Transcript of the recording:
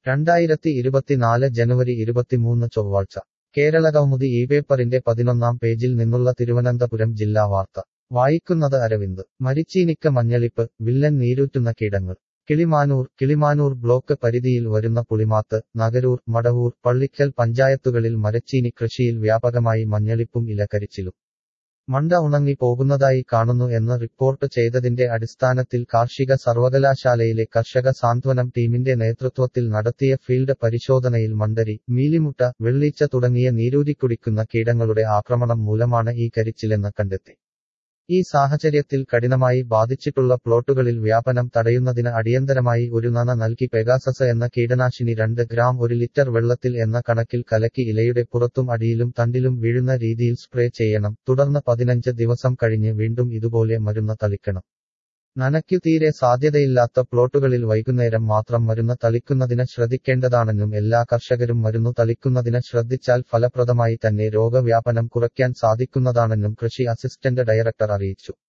രണ്ടായിരത്തി ഇരുപത്തിനാല് ജനുവരി ഇരുപത്തിമൂന്ന് ചൊവ്വാഴ്ച കേരളകൗമുദി ഈ പേപ്പറിന്റെ പതിനൊന്നാം പേജിൽ നിന്നുള്ള തിരുവനന്തപുരം ജില്ലാ വാർത്ത വായിക്കുന്നത് അരവിന്ദ് മരിച്ചീനിക്ക മഞ്ഞളിപ്പ് വില്ലൻ നീരൂറ്റുന്ന കീടങ്ങൾ കിളിമാനൂർ കിളിമാനൂർ ബ്ലോക്ക് പരിധിയിൽ വരുന്ന പുളിമാത്ത് നഗരൂർ മടവൂർ പള്ളിക്കൽ പഞ്ചായത്തുകളിൽ മരച്ചീനി കൃഷിയിൽ വ്യാപകമായി മഞ്ഞളിപ്പും ഇലകരിച്ചിലും മണ്ട ഉണങ്ങി പോകുന്നതായി കാണുന്നു എന്ന് റിപ്പോർട്ട് ചെയ്തതിന്റെ അടിസ്ഥാനത്തിൽ കാർഷിക സർവകലാശാലയിലെ കർഷക സാന്ത്വനം ടീമിന്റെ നേതൃത്വത്തിൽ നടത്തിയ ഫീൽഡ് പരിശോധനയിൽ മണ്ടരി മീലിമുട്ട വെള്ളീച്ച തുടങ്ങിയ നീരൂരിക്കുടിക്കുന്ന കീടങ്ങളുടെ ആക്രമണം മൂലമാണ് ഈ കരിച്ചിലെന്ന് കണ്ടെത്തി ഈ സാഹചര്യത്തിൽ കഠിനമായി ബാധിച്ചിട്ടുള്ള പ്ലോട്ടുകളിൽ വ്യാപനം തടയുന്നതിന് അടിയന്തരമായി ഒരു നന നൽകി പെഗാസസ് എന്ന കീടനാശിനി രണ്ട് ഗ്രാം ഒരു ലിറ്റർ വെള്ളത്തിൽ എന്ന കണക്കിൽ കലക്കി ഇലയുടെ പുറത്തും അടിയിലും തണ്ടിലും വീഴുന്ന രീതിയിൽ സ്പ്രേ ചെയ്യണം തുടർന്ന് പതിനഞ്ച് ദിവസം കഴിഞ്ഞ് വീണ്ടും ഇതുപോലെ മരുന്ന് തളിക്കണം നനയ്ക്കു തീരെ സാധ്യതയില്ലാത്ത പ്ലോട്ടുകളിൽ വൈകുന്നേരം മാത്രം മരുന്ന് തളിക്കുന്നതിന് ശ്രദ്ധിക്കേണ്ടതാണെന്നും എല്ലാ കർഷകരും മരുന്നു തളിക്കുന്നതിന് ശ്രദ്ധിച്ചാൽ ഫലപ്രദമായി തന്നെ രോഗവ്യാപനം കുറയ്ക്കാൻ സാധിക്കുന്നതാണെന്നും കൃഷി അസിസ്റ്റന്റ് ഡയറക്ടർ അറിയിച്ചു